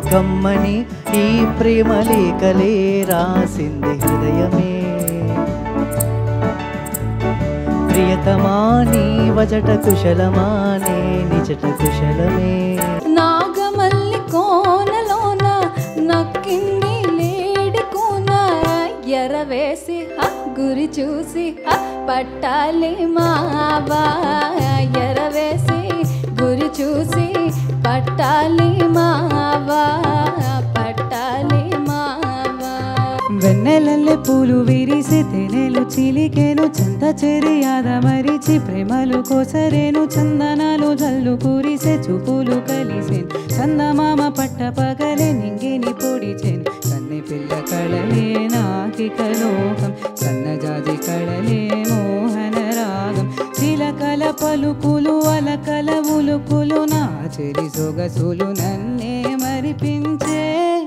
కమ్మని ఈ ప్రేమ లేఖలే రాసింది హృదయమే ప్రియతమా నీ వచట కుశలమా నే నిజట కుశలమే నాగమల్లి కోనలోన నక్కింది లేడి కోన ఎరవేసి హ గురి చూసి హ పట్టాలి మావా ఎరవేసి గురి చూసి పట్టాలి మావా పట్టాలి మావా వెన్నెలల్లె పూలు విరిసి తెనెలు చిలికేను చంద చెరియాద మరిచి ప్రేమలు కోసరేను చందనాలు జల్లు కురిసే చూపులు కలిసేను చందమామ పట్ట పగలే నింగిని పొడిచేను కన్నె పిల్ల కళలే నాకిక లోకం సన్నజాజి కళలే మోహన రాగం చిలకల పలుకులు అలకల ఉలుకులు నా చెరి సొగసులు నన్నే మరిపించే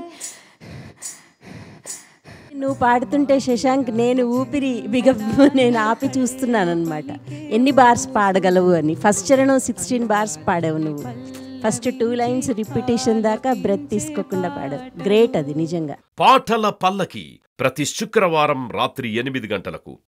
నువ్వు పాడుతుంటే శశాంక్ నేను ఊపిరి బిగ నేను ఆపి చూస్తున్నాను అనమాట ఎన్ని బార్స్ పాడగలవు అని ఫస్ట్ చరణం సిక్స్టీన్ బార్స్ పాడావు నువ్వు ఫస్ట్ టూ లైన్స్ రిపిటేషన్ దాకా బ్రెత్ తీసుకోకుండా పాడావు గ్రేట్ అది నిజంగా పాటల పల్లకి ప్రతి శుక్రవారం రాత్రి ఎనిమిది గంటలకు